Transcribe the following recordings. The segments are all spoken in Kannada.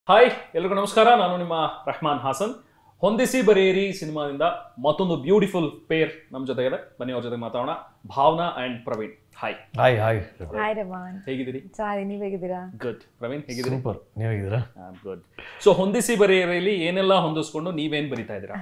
ಹಾಯ್ ಎಲ್ರಿಗೂ ನಮಸ್ಕಾರ ನಾನು ನಿಮ್ಮ ರಹಮಾನ್ ಹಾಸನ್ ಹೊಂದಿಸಿ ಬರೆಯಿರಿ ಸಿನಿಮಾದಿಂದ ಮತ್ತೊಂದು ಬ್ಯೂಟಿಫುಲ್ ಪೇರ್ ನಮ್ಮ ಜೊತೆ ಇದೆ ಬನ್ನಿ ಅವ್ರ ಜೊತೆ ಮಾತಾಡೋಣ Bhavana and Praveen hi hi hi hi Raman ಹೇಗಿದ್ದೀರಿ ಸಾರಿ ನೀವ್ ಹೇಗಿದ್ದೀರಾ ಗುಡ್ ಪ್ರವೀಣ್ ಹೇಗಿದ್ದೀರಿ ಸೂಪರ್ ನೀವು ಹೇಗಿದ್ದೀರಾ ಗುಡ್ ಸೊ ಹೊಂದಿಸಿ ಬರೆಯಿರಿಯಲ್ಲಿ ಏನೆಲ್ಲ ಹೊಂದಿಸ್ಕೊಂಡು ನೀವೇನ್ ಬರಿತಾ ಇದ್ದೀರಾ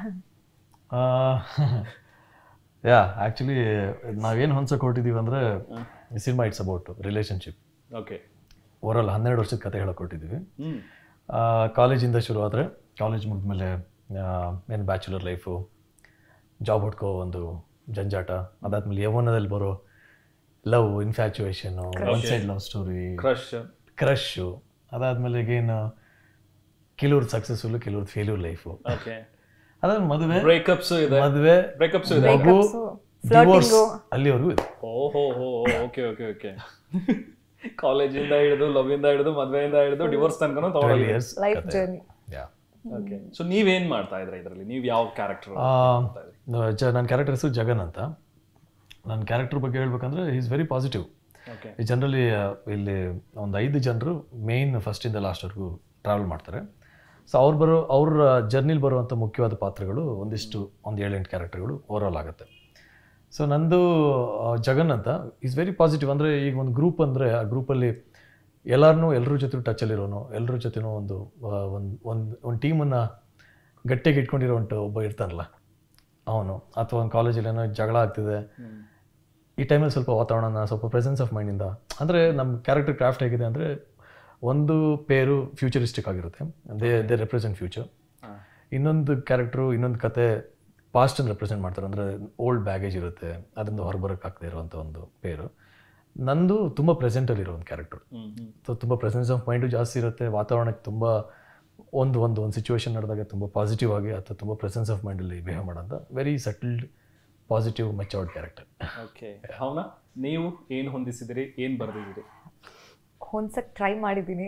ಯಾ ಆ್ಯಕ್ಚುಲಿ ನಾವೇನು ಹೊಂದ್ಸಕ್ಕೆ ಹೊರಟಿದ್ದೀವಿ ಅಂದರೆ cinema it's about relationship okay overall ಹನ್ನೆರಡು ವರ್ಷದ ಕತೆ ಹೇಳಕ್ಕೆ ಹೊರಟಿದ್ದೀವಿ ಹ್ಮ್ ಕಾಲೇಜಿಂದ ಶುರು ಆದರೆ ಕಾಲೇಜ್ ಮುಗಿದ್ಮೇಲೆ ಏನು ಬ್ಯಾಚುಲರ್ ಲೈಫು ಜಾಬ್ ಹುಡ್ಕೋ ಒಂದು ಜಂಜಾಟ ಅದಾದ್ಮೇಲೆ ಯೌವನದಲ್ಲಿ ಬರೋ love infatuation one side love story crush crush ಅದಾದ್ಮೇಲೆ ಈಗೇನು ಕೆಲವ್ರದ್ದು ಸಕ್ಸಸ್ಫುಲ್ ಕೆಲವ್ರದ್ದು ಫೇಲ್ಯೂರ್ ಲೈಫು ಓಕೆ ಅದಾದ ಮದುವೆ ಬ್ರೇಕಪ್ಸ್ ಇದೆ ಮದುವೆ ಬ್ರೇಕಪ್ಸ್ ಇದೆ ಮಗು ಡಿವೋರ್ಸ್ flirting-ಉ. ಅಲ್ಲಿವರೆಗೂ ಇದೆ ಓಹೋ ಹೋ ಓಕೆ ಓಕೆ ಓಕೆ ಕಾಲೇಜಿಂದ ಹಿಡಿದು ಲವ್ ಇಂದ ಹಿಡಿದು ಮದ್ವೆಯಿಂದ ಹಿಡಿದು ಡಿವೋರ್ಸ್ ತನಕ ತಗೊಳ್ಳಿ years life journey yeah okay so ನೀವೇನ್ ಮಾಡ್ತಾ ಇದ್ರ ಇದರಲ್ಲಿ ನೀವು ಯಾವ ಕ್ಯಾರೆಕ್ಟರ್ ನನ್ನ ಕ್ಯಾರೆಕ್ಟರ್ ಹೆಸರು ಜಗನ್ ಅಂತ ನನ್ನ ಕ್ಯಾರೆಕ್ಟರ್ ಬಗ್ಗೆ ಹೇಳ್ಬೇಕಂದ್ರೆ is very positive okay generally ಇಲ್ಲಿ ಒಂದು ಐದು ಜನರು ಮೇಯ್ನ್ ಫಸ್ಟಿಂದ ಲಾಸ್ಟ್ವರೆಗೂ ಟ್ರಾವೆಲ್ ಮಾಡ್ತಾರೆ ಸೊ ಅವ್ರು ಬರೋ ಅವ್ರ ಜರ್ನಿಲಿ ಬರುವಂಥ ಮುಖ್ಯವಾದ ಪಾತ್ರಗಳು ಒಂದಿಷ್ಟು ಒಂದು ಏಳೆಂಟು ಕ್ಯಾರೆಕ್ಟರ್ಗಳು ಓವರಾಲ್ ಆಗುತ್ತೆ ಸೊ ನಂದು ಆ, ಜಗನ್ ಅಂತ ಈಸ್ ವೆರಿ ಪಾಸಿಟಿವ್ ಅಂದರೆ ಈಗ ಒಂದು ಗ್ರೂಪ್ ಅಂದರೆ ಆ ಗ್ರೂಪಲ್ಲಿ ಎಲ್ಲರನ್ನೂ ಎಲ್ಲರ ಜೊತೆ ಟಚಲ್ಲಿರೋನು ಎಲ್ಲರ ಜೊತೆನೂ ಒಂದು ಒಂದು ಒಂದು ಒಂದು ಟೀಮನ್ನು ಗಟ್ಟಿಯಾಗಿ ಇಟ್ಕೊಂಡಿರೋಂಥ ಒಬ್ಬ ಇರ್ತಾನಲ್ಲ ಅವನು ಅಥವಾ ಒಂದು ಕಾಲೇಜಲ್ಲಿ ಏನೋ ಜಗಳ ಆಗ್ತಿದೆ ಈ ಟೈಮಲ್ಲಿ ಸ್ವಲ್ಪ ವಾತಾವರಣ ಸ್ವಲ್ಪ ಪ್ರೆಸೆನ್ಸ್ ಆಫ್ ಮೈಂಡಿಂದ ಅಂದರೆ ನಮ್ಮ ಕ್ಯಾರೆಕ್ಟರ್ ಕ್ರಾಫ್ಟ್ ಹೇಗಿದೆ ಅಂದರೆ ಒಂದು ಪೇರು ಫ್ಯೂಚರಿಸ್ಟಿಕ್ ಆಗಿರುತ್ತೆ ದೇ ದೇ ರೆಪ್ರೆಸೆಂಟ್ ಫ್ಯೂಚರ್ ಇನ್ನೊಂದು ಕ್ಯಾರೆಕ್ಟ್ರು ಇನ್ನೊಂದು ಕತೆ ಪಾಸ್ಟನ್ನು ರೆಪ್ರೆಸೆಂಟ್ ಮಾಡ್ತಾರೆ ಅಂದರೆ ಓಲ್ಡ್ ಬ್ಯಾಗೇಜ್ ಇರುತ್ತೆ ಅದರಿಂದ ಹೊರಬರೋಕ್ಕಾಗದೇ ಇರುವಂಥ ಒಂದು ಪೇರು ನಂದು ತುಂಬ ಪ್ರೆಸೆಂಟಲ್ಲಿರೋ ಒಂದು ಕ್ಯಾರೆಕ್ಟರ್ ಸೊ ತುಂಬ ಪ್ರೆಸೆನ್ಸ್ ಆಫ್ ಮೈಂಡು ಜಾಸ್ತಿ ಇರುತ್ತೆ ವಾತಾವರಣಕ್ಕೆ ತುಂಬ ಒಂದು ಒಂದು ಒಂದು ಸಿಚುವೇಶನ್ ನಡೆದಾಗ ತುಂಬ ಪಾಸಿಟಿವ್ ಆಗಿ ಅಥವಾ ತುಂಬ ಪ್ರೆಸೆನ್ಸ್ ಆಫ್ ಮೈಂಡಲ್ಲಿ ಬಿಹೇವ್ ಮಾಡೋಂಥ very settled positive matured character okay Bhavana ನೀವು ಏನ್ ಹೊಂದಿಸಿದಿರಿ ಏನ್ ಬರೆದಿದ್ದೀರಿ ಹೊಂದ್ಸಕ್ ಟ್ರೈ ಮಾಡಿದ್ದೀನಿ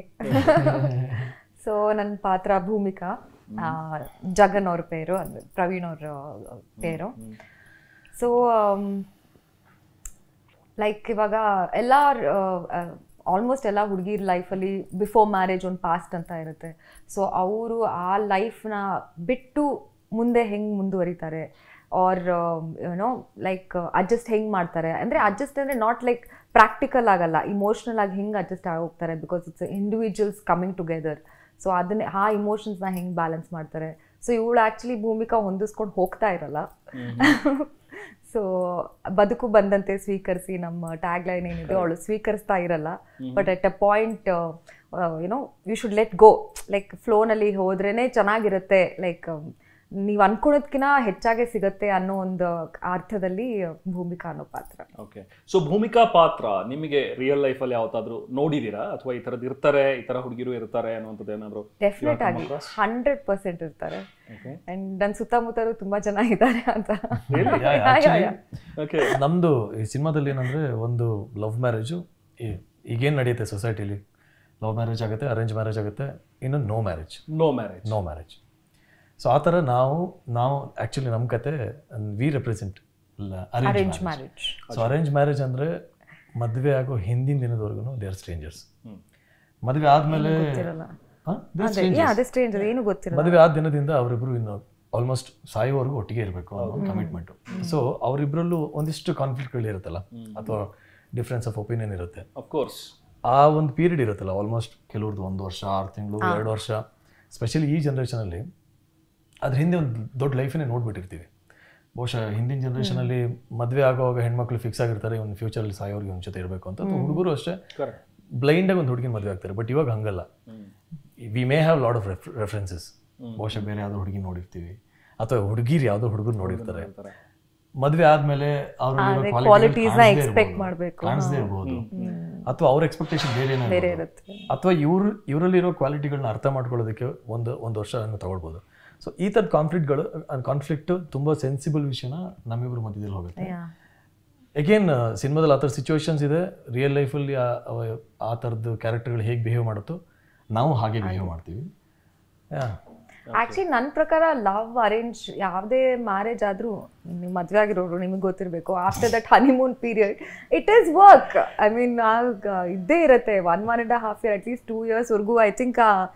ಸೊ ನನ್ನ ಪಾತ್ರ ಭೂಮಿಕಾ ಆ, ಜಗನ್ ಅವ್ರ ಪೇರು ಅಂದ್ರೆ ಪ್ರವೀಣ್ ಅವ್ರ ಪೇರು ಸೊ ಲೈಕ್ ಇವಾಗ ಎಲ್ಲ ಆಲ್ಮೋಸ್ಟ್ ಎಲ್ಲ ಹುಡುಗಿರ್ ಲೈಫಲ್ಲಿ ಬಿಫೋರ್ ಮ್ಯಾರೇಜ್ ಒಂದು ಪಾಸ್ಟ್ ಅಂತ ಇರುತ್ತೆ ಸೊ ಅವರು ಆ ಲೈಫ್ನ ಬಿಟ್ಟು ಮುಂದೆ ಹೆಂಗೆ ಮುಂದುವರಿತಾರೆ ಆರ್ ಏನೋ ಲೈಕ್ ಅಡ್ಜಸ್ಟ್ ಹೆಂಗೆ ಮಾಡ್ತಾರೆ ಅಂದರೆ ಅಡ್ಜಸ್ಟ್ ಅಂದರೆ ನಾಟ್ ಲೈಕ್ ಪ್ರಾಕ್ಟಿಕಲ್ ಆಗಲ್ಲ ಇಮೋಷ್ನಲ್ ಆಗಿ ಹೆಂಗೆ ಅಡ್ಜಸ್ಟ್ ಆಗಿ ಹೋಗ್ತಾರೆ because it's individuals coming together so ಅದನ್ನೇ ಆ ಇಮೋಷನ್ಸ್ನ ಹೆಂಗೆ ಬ್ಯಾಲೆನ್ಸ್ ಮಾಡ್ತಾರೆ ಸೊ ಇವಳು ಆ್ಯಕ್ಚುಲಿ ಭೂಮಿಕಾ ಹೊಂದಿಸ್ಕೊಂಡು ಹೋಗ್ತಾ ಇರಲ್ಲ ಸೊ ಬದುಕು ಬಂದಂತೆ ಸ್ವೀಕರಿಸಿ ನಮ್ಮ ಟ್ಯಾಗ್ ಲೈನ್ ಏನಿದೆ ಅವಳು ಸ್ವೀಕರಿಸ್ತಾ ಇರಲ್ಲ but at a point you know you should let go like ಫ್ಲೋನಲ್ಲಿ ಹೋದ್ರೇನೆ ಚೆನ್ನಾಗಿರುತ್ತೆ ಲೈಕ್ ನೀವು ಅನ್ಕೊಳೋದ್ಕಿಂತ ಹೆಚ್ಚಾಗೆ ಸಿಗತ್ತೆ ಅನ್ನೋ ಒಂದು ಅರ್ಥದಲ್ಲಿ ಭೂಮಿಕಾ ಅನ್ನೋ ಪಾತ್ರ ಓಕೆ ಸೊ ಭೂಮಿಕಾ ಪಾತ್ರ ನಿಮಗೆ ರಿಯಲ್ ಲೈಫಲ್ಲಿ ಯಾವತ್ತಾದ್ರೂ ನೋಡಿದೀರಾ ಅಥವಾ ಈ ತರದ್ ಇರ್ತಾರೆ ಈ ತರ ಹುಡುಗಿರು ಇರ್ತಾರೆ ಅನ್ನುವಂಥದ್ದು ಏನಾದ್ರು ಡೆಫಿನೆಟ್ ಆಗಿ ಹಂಡ್ರೆಡ್ ಪರ್ಸೆಂಟ್ ಇರ್ತಾರೆ ಓಕೆ ಅಂಡ್ ನನ್ನ ಸುತ್ತಮುತ್ತಲೂ ತುಂಬಾ ಜನ ಇದ್ದಾರೆ ಅಂತ ಓಕೆ ನಮ್ಮದು ಈ ಸಿನಿಮಾದಲ್ಲಿ ಏನಂದರೆ ಒಂದು ಲವ್ ಮ್ಯಾರೇಜು ಈಗೇನು ನಡೆಯುತ್ತೆ ಸೊಸೈಟಿಲಿ ಲವ್ ಮ್ಯಾರೇಜ್ ಆಗುತ್ತೆ ಅರೇಂಜ್ ಮ್ಯಾರೇಜ್ ಆಗುತ್ತೆ ಇನ್ನು no marriage no marriage no marriage so ಆ ಥರ ನಾವು ನಾವು ಆ್ಯಕ್ಚುಲಿ ನಮ್ಮ ಕತೆ we represent arrange arrange marriage so arrange marriage ಅಂದರೆ ಮದುವೆ ಆಗೋ ಹಿಂದಿನ ದಿನದವರೆಗೂ ದೇ ಆರ್ ಸ್ಟ್ರೇಂಜರ್ಸ್ ಮದುವೆ ಆದಮೇಲೆ ಗೊತ್ತಿರಲ್ಲ ಅದೇ ಯಾ ಅದೇ ಸ್ಟ್ರೇಂಜರ್ ಏನು ಗೊತ್ತಿರಲ್ಲ ಮದುವೆ ಆದ ದಿನದಿಂದ ಅವರಿಬ್ರು ಇನ್ನು ಆಲ್ಮೋಸ್ಟ್ ಸಾಯೋವರೆಗೂ ಒಟ್ಟಿಗೆ ಇರಬೇಕು ಅನ್ನೋ ಒಂದು ಕಮಿಟ್ಮೆಂಟು ಸೊ ಅವರಿಬ್ಬರಲ್ಲೂ ಒಂದಿಷ್ಟು ಕಾನ್ಫ್ಲಿಕ್ಟ್ಗಳು ಇರುತ್ತಲ್ಲ ಅಥವಾ ಡಿಫ್ರೆನ್ಸ್ ಆಫ್ ಒಪಿನಿಯನ್ ಇರುತ್ತೆ ಆಫ್ ಕೋರ್ಸ್ ಆ ಒಂದು ಪೀರಿಯಡ್ ಇರುತ್ತಲ್ಲ ಆಲ್ಮೋಸ್ಟ್ ಕೆಲವ್ರದ್ದು ಒಂದು ವರ್ಷ ಆರು ತಿಂಗಳು ಎರಡು ವರ್ಷ ಸ್ಪೆಷಲಿ ಈ ಜನ್ರೇಷನಲ್ಲಿ ಅದ್ರ ಹಿಂದೆ ಒಂದು ದೊಡ್ಡ ಲೈಫನ್ನೇ ನೋಡ್ಬಿಟ್ಟಿರ್ತೀವಿ ಬಹುಶಃ ಹಿಂದಿನ ಜನ್ರೇಷನಲ್ಲಿ ಮದುವೆ ಆಗುವಾಗ ಹೆಣ್ಮಕ್ಳು ಫಿಕ್ಸ್ ಆಗಿರ್ತಾರೆ ಇವ್ನ ಫ್ಯೂಚರಲ್ಲಿ ಸಾಯೋರ್ಗೆ ಇವ್ನ ಜೊತೆ ಇರಬೇಕು ಅಂತ ಹುಡುಗರು ಅಷ್ಟೇ ಕರೆಕ್ಟ್ ಬ್ಲೈಂಡಾಗಿ ಒಂದು ಹುಡುಗಿನ ಮದುವೆ ಆಗ್ತಾರೆ ಬಟ್ ಇವಾಗ ಹಂಗಲ್ಲ we may have lot of references ಬಹುಶಃ ಬೇರೆ ಯಾವುದೋ ಹುಡುಗಿ ನೋಡಿರ್ತೀವಿ ಅಥವಾ ಹುಡುಗಿರು ಯಾವುದೋ ಹುಡುಗರು ನೋಡಿರ್ತಾರೆ ಮದುವೆ ಆದ್ಮೇಲೆ ಅವ್ರ qualities ನ expect ಮಾಡ್ಬೇಕು. ಕಾಣಿಸದೇ ಇರ್ಬೋದು ಅಥವಾ ಅವ್ರ ಎಕ್ಸ್ಪೆಕ್ಟೇಷನ್ ಬೇರೆ ಬೇರೆ ಇರುತ್ತೆ ಅಥವಾ ಇವ್ರು ಇವರಲ್ಲಿರೋ ಕ್ವಾಲಿಟಿಗಳನ್ನ ಅರ್ಥ ಮಾಡ್ಕೊಳ್ಳೋದಕ್ಕೆ ಒಂದು ಒಂದು ವರ್ಷ ತಗೊಳ್ಬೋದು ಸೊ ಈ ಥರದ ಕಾನ್ಫ್ಲಿಕ್ಟ್ಗಳು ಕಾನ್ಫ್ಲಿಕ್ಟ್ ತುಂಬ ಸೆನ್ಸಿಬಲ್ ವಿಷಯನ ನಮ್ಮಿಬ್ರ ಮಧ್ಯದಲ್ಲಿ ಹೋಗುತ್ತೆ ಯಾ ಅಗೇನ್ ಸಿನಿಮಾದಲ್ಲಿ ಆ ಥರ ಸಿಚುವೇಶನ್ಸ್ ಇದೆ ರಿಯಲ್ ಲೈಫಲ್ಲಿ ಆ ಥರದ್ದು ಕ್ಯಾರೆಕ್ಟರ್ಗಳು ಹೇಗೆ ಬಿಹೇವ್ ಮಾಡುತ್ತೋ ನಾವು ಹಾಗೆ ಬಿಹೇವ್ ಮಾಡ್ತೀವಿ ಯಾ ಆಕ್ಚುಲಿ ನನ್ನ ಪ್ರಕಾರ ಲವ್ ಅರೇಂಜ್ ಯಾವುದೇ ಮ್ಯಾರೇಜ್ ಆದ್ರೂ ನೀವು ಮದುವೆ ಆಗಿರೋರು ನಿಮಗೆ ಗೊತ್ತಿರಬೇಕು after that honeymoon period it is work I mean ಆಗ ಇದ್ದೇ ಇರುತ್ತೆ one one and half year at least two ಇಯರ್ಸ್ವರೆಗೂ ಐ ಥಿಂಕ್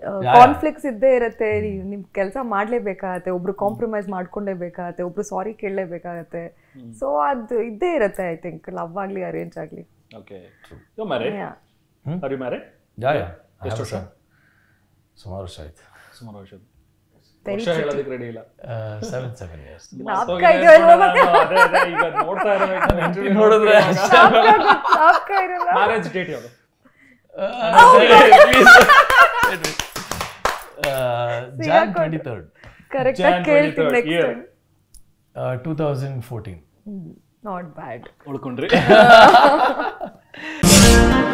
ಕಾನ್ಫ್ಲಿಕ್ಟ್ಸ್ ಇದ್ದೇ ಇರುತ್ತೆ ನೀವ್- ನಿಮ್ ಕೆಲಸ ಮಾಡ್ಲೇಬೇಕಾಗತ್ತೆ ಒಬ್ರು ಕಾಂಪ್ರಮೈಸ್ ಮಾಡ್ಕೊಂಡೇಬೇಕಾಗತ್ತೆ ಒಬ್ರು ಸಾರಿ ಕೇಳಲೇಬೇಕಾಗತ್ತೆ ಸೊ ಅದು ಇದ್ದೇ ಇರುತ್ತೆ ಐ ಥಿಂಕ್ ಲವ್ ಆಗ್ಲಿ ಅರೇಂಜ್ ಆಗ್ಲಿ okay you married Yeah. Are you married yeah yeah ಎಷ್ಟು ವರ್ಷ ಸುಮಾರು ವರ್ಷ ಆಯ್ತು ಸುಮಾರು ವರ್ಷ ವರ್ಷ ಹೇಳೋದಕ್ಕೆ ರೆಡಿ ಇಲ್ಲ ಸೆವೆನ್ ಸೆವೆನ್ ಇಯರ್ಸ್ ನಾಪ್ಕ ಇದೆಯೋ ಇಲ್ವೋ ಗೊತ್ತಿಲ್ಲ. ಅದೇ ಅದೇ ಈಗ ನೋಡ್ತಾ ಇರಬೇಕು ನೋಡಿದ್ರೆ ನಾಪ್ಕ ಇರಲ್ಲ ಮ್ಯಾರೇಜ್ ಡೇಟ್ ಯಾವುದು Jan twenty third correct Jan ಆಗಿ ಕೇಳ್ತೀನಿ 23rd next year. Time two thousand fourteen not bad ಉಳ್ಕೊಂಡ್ರಿ